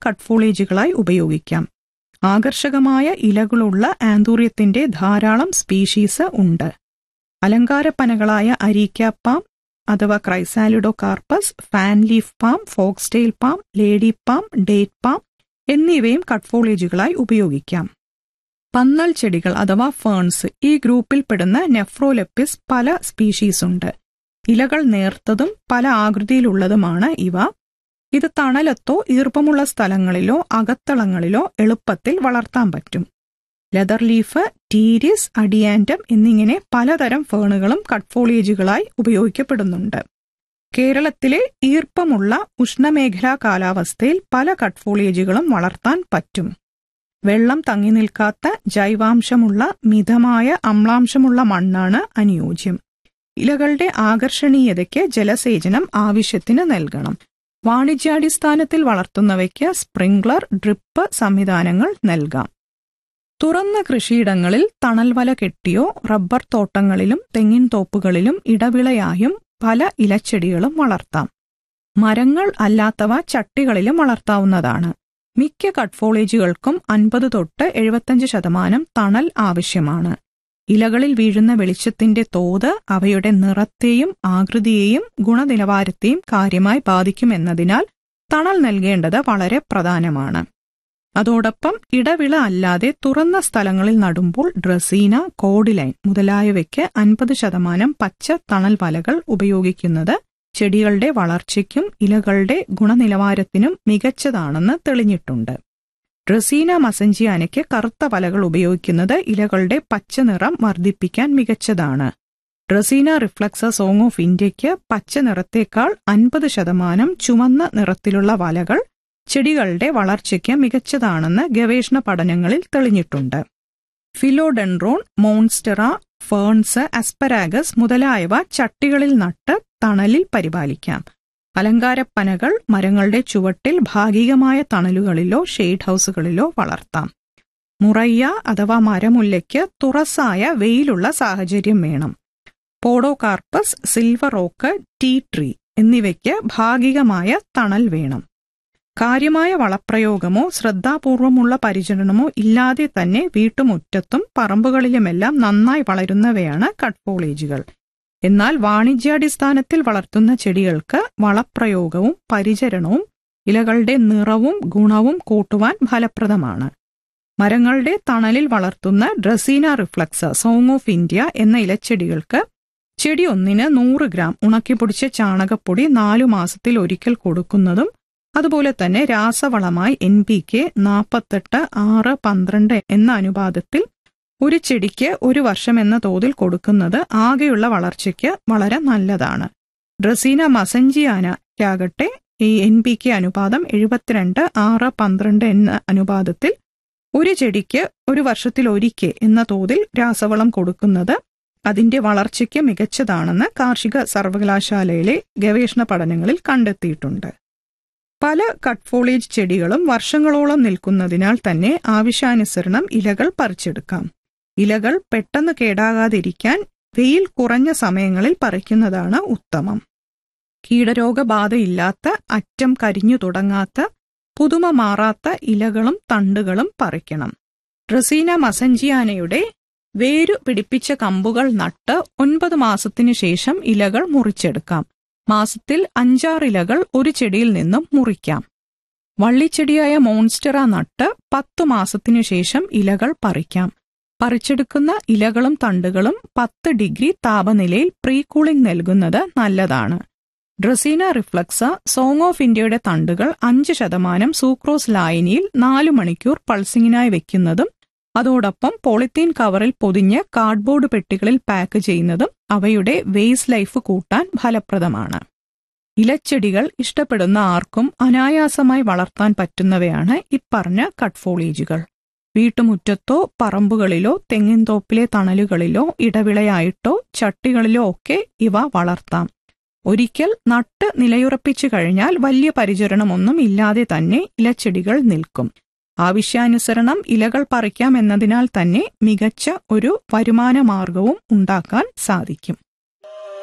കട്ട്ഫോളേജുകളായി ഉപയോഗിക്കാം ആകർഷകമായ ഇലകളുള്ള ആന്തൂര്യത്തിന്റെ ധാരാളം സ്പീഷീസ് ഉണ്ട് അലങ്കാരപ്പനകളായ അരീക്ക പാം അഥവാ chrysalidocarpus fan leaf palm foxtail palm lady palm date palm എന്നിവയും കട്ട്ഫോളേജുകളായി ഉപയോഗിക്കാം പന്നൽ ചെടികൾ അഥവാ ഫേൺസ് ഈ ഗ്രൂപ്പിൽപ്പെടുന്ന നെഫ്രോലെപ്പിസ് പല സ്പീഷീസ് ഉണ്ട് ഇലകൾ നേർത്തതും പല ആകൃതിയിലുള്ളതുമാണ് ഇവ ഇത് തണലത്തോ ഈർപ്പമുള്ള സ്ഥലങ്ങളിലോ അകത്തളങ്ങളിലോ എളുപ്പത്തിൽ വളർത്താൻ പറ്റും ലെതർ ലീഫ് ടീരിസ് അഡിയാൻഡം എന്നിങ്ങനെ പലതരം ഫേണുകളും കട്ട്ഫോളിയേജുകളായി ഉപയോഗിക്കപ്പെടുന്നുണ്ട് കേരളത്തിലെ ഈർപ്പമുള്ള ഉഷ്ണമേഖലാ കാലാവസ്ഥയിൽ പല കട്ട്ഫോളിയേജുകളും വളർത്താൻ പറ്റും വെള്ളം തങ്ങി നിൽക്കാത്ത ജൈവാംശമുള്ള മിതമായ അമ്ലാംശമുള്ള മണ്ണാണ് അനുയോജ്യം ഇലകളുടെ ആകർഷണീയതയ്ക്ക് ജലസേചനം ആവശ്യത്തിന് നൽകണം വാണിജ്യാടിസ്ഥാനത്തിൽ വളർത്തുന്നവയ്ക്ക് സ്പ്രിംഗ്ലർ ഡ്രിപ്പ് സംവിധാനങ്ങൾ നൽകാം തുറന്ന കൃഷിയിടങ്ങളിൽ തണൽവല കെട്ടിയോ റബ്ബർ തോട്ടങ്ങളിലും തെങ്ങിൻ തോപ്പുകളിലും ഇടവിളയായും പല ഇലച്ചെടികളും വളർത്താം മരങ്ങൾ അല്ലാത്തവ ചട്ടികളിലും വളർത്താവുന്നതാണ് മിക്ക കട്ട്ഫോളേജുകൾക്കും അൻപത് തൊട്ട് എഴുപത്തഞ്ച് ശതമാനം തണൽ ആവശ്യമാണ് ഇലകളിൽ വീഴുന്ന വെളിച്ചത്തിന്റെ തോത് അവയുടെ നിറത്തെയും ആകൃതിയെയും ഗുണനിലവാരത്തെയും കാര്യമായി ബാധിക്കുമെന്നതിനാൽ തണൽ നൽകേണ്ടത് വളരെ പ്രധാനമാണ് അതോടൊപ്പം ഇടവിള അല്ലാതെ തുറന്ന സ്ഥലങ്ങളിൽ നടുമ്പോൾ ഡ്രസീന കോഡിലൈൻ മുതലായവയ്ക്ക് അൻപത് ശതമാനം പച്ച തണൽ വലകൾ ഉപയോഗിക്കുന്നത് ചെടികളുടെ വളർച്ചയ്ക്കും ഇലകളുടെ ഗുണനിലവാരത്തിനും മികച്ചതാണെന്ന് തെളിഞ്ഞിട്ടുണ്ട് ഡ്രസീന മസഞ്ചിയാനയ്ക്ക് കറുത്ത വലകൾ ഉപയോഗിക്കുന്നത് ഇലകളുടെ പച്ച നിറം വർദ്ധിപ്പിക്കാൻ മികച്ചതാണ് ഡ്രസീന റിഫ്ലക്സ സോങ് ഓഫ് ഇന്ത്യയ്ക്ക് പച്ച നിറത്തേക്കാൾ അൻപത് ശതമാനം ചുവന്ന നിറത്തിലുള്ള വലകൾ ചെടികളുടെ വളർച്ചയ്ക്ക് മികച്ചതാണെന്ന് ഗവേഷണ പഠനങ്ങളിൽ തെളിഞ്ഞിട്ടുണ്ട് ഫിലോഡെൻഡ്രോൺ മോൺസ്റ്ററ ഫേൺസ് അസ്പരാഗസ് മുതലായവ ചട്ടികളിൽ നട്ട് തണലിൽ പരിപാലിക്കാം അലങ്കാരപ്പനകൾ മരങ്ങളുടെ ചുവട്ടിൽ ഭാഗികമായ തണലുകളിലോ ഷെയ്ഡ് ഹൗസുകളിലോ വളർത്താം മുറയ്യ അഥവാ മരമുല്ലയ്ക്ക് തുറസായ വെയിലുള്ള സാഹചര്യം വേണം podocarpus silver oak tea tree എന്നിവയ്ക്ക് ഭാഗികമായ തണൽ വേണം കാര്യമായ വളപ്രയോഗമോ ശ്രദ്ധാപൂർവമുള്ള പരിചരണമോ ഇല്ലാതെ തന്നെ വീട്ടുമുറ്റത്തും പറമ്പുകളിലുമെല്ലാം നന്നായി വളരുന്നവയാണ് കട്ട്ഫോളേജുകൾ എന്നാൽ വാണിജ്യാടിസ്ഥാനത്തിൽ വളർത്തുന്ന ചെടികൾക്ക് വളപ്രയോഗവും പരിചരണവും ഇലകളുടെ നിറവും ഗുണവും കൂട്ടുവാൻ ഫലപ്രദമാണ് മരങ്ങളുടെ തണലിൽ വളർത്തുന്ന dracaena reflexa song of India എന്ന ഇലച്ചെടികൾക്ക് ചെടി ഒന്നിന് നൂറ് ഗ്രാം ഉണക്കിപ്പൊടിച്ച ചാണകപ്പൊടി നാലു മാസത്തിൽ ഒരിക്കൽ കൊടുക്കുന്നതും അതുപോലെ തന്നെ രാസവളമായി എൻ പി കെ നാൽപ്പത്തെട്ട് ആറ് പന്ത്രണ്ട് എന്ന അനുപാതത്തിൽ ഒരു ചെടിക്ക് ഒരു വർഷം എന്ന തോതിൽ കൊടുക്കുന്നത് ആകെയുള്ള വളർച്ചയ്ക്ക് വളരെ നല്ലതാണ് ഡ്രസീന മസഞ്ചിയാനയ്ക്കാകട്ടെ ഈ എൻ പി കെ അനുപാതം എഴുപത്തിരണ്ട് ആറ് പന്ത്രണ്ട് എന്ന അനുപാതത്തിൽ ഒരു ചെടിക്ക് ഒരു വർഷത്തിൽ ഒരിക്കെ എന്ന തോതിൽ രാസവളം കൊടുക്കുന്നത് അതിന്റെ വളർച്ചയ്ക്ക് മികച്ചതാണെന്ന് കാർഷിക സർവകലാശാലയിലെ ഗവേഷണ പഠനങ്ങളിൽ കണ്ടെത്തിയിട്ടുണ്ട് പല കട്ട്ഫോളേജ് ചെടികളും വർഷങ്ങളോളം നിൽക്കുന്നതിനാൽ തന്നെ ആവശ്യാനുസരണം ഇലകൾ പറിച്ചെടുക്കാം ഇലകൾ പെട്ടെന്ന് കേടാകാതിരിക്കാൻ വെയിൽ കുറഞ്ഞ സമയങ്ങളിൽ പറിക്കുന്നതാണ് ഉത്തമം കീടരോഗബാധയില്ലാത്ത അറ്റം കരിഞ്ഞു തുടങ്ങാത്ത പുതുമ മാറാത്ത ഇലകളും തണ്ടുകളും പറിക്കണം ഡ്രസീന മസഞ്ചിയാനയുടെ വേരു പിടിപ്പിച്ച കമ്പുകൾ നട്ട് ഒൻപത് മാസത്തിനു ശേഷം ഇലകൾ മുറിച്ചെടുക്കാം മാസത്തിൽ അഞ്ചാറിലകൾ ഒരു ചെടിയിൽ നിന്നും മുറിക്കാം വള്ളിച്ചെടിയായ മോൺസ്റ്ററ നട്ട് പത്തു മാസത്തിനു ശേഷം ഇലകൾ പറിക്കാം പറിച്ചെടുക്കുന്ന ഇലകളും തണ്ടുകളും പത്ത് ഡിഗ്രി താപനിലയിൽ പ്രീ കൂളിംഗ് നൽകുന്നത് നല്ലതാണ് ഡ്രസീന റിഫ്ലക്സ സോങ് ഓഫ് ഇന്ത്യയുടെ തണ്ടുകൾ അഞ്ച് ശതമാനം സൂക്രോസ് ലായനിയിൽ നാലു മണിക്കൂർ പൾസിങ്ങിനായി വെക്കുന്നതും അതോടൊപ്പം പോളിത്തീൻ കവറിൽ പൊതിഞ്ഞ് കാർഡ്ബോർഡ് പെട്ടികളിൽ പാക്ക് ചെയ്യുന്നതും അവയുടെ വേസ് ലൈഫ് കൂട്ടാൻ ഫലപ്രദമാണ് ഇലച്ചെടികൾ ഇഷ്ടപ്പെടുന്ന ആർക്കും അനായാസമായി വളർത്താൻ പറ്റുന്നവയാണ് ഇപ്പറഞ്ഞ കട്ട്ഫോളേജുകൾ വീട്ടുമുറ്റത്തോ പറമ്പുകളിലോ തെങ്ങിൻതോപ്പിലെ തണലുകളിലോ ഇടവിളയായിട്ടോ ചട്ടികളിലോ ഒക്കെ ഇവ വളർത്താം ഒരിക്കൽ നട്ട് നിലയുറപ്പിച്ചു കഴിഞ്ഞാൽ വലിയ പരിചരണമൊന്നും ഇല്ലാതെ തന്നെ ഇലച്ചെടികൾ നിൽക്കും ആവശ്യാനുസരണം ഇലകൾ പറിക്കാം എന്നതിനാൽ തന്നെ മികച്ച ഒരു വരുമാന മാർഗവും ഉണ്ടാക്കാൻ സാധിക്കും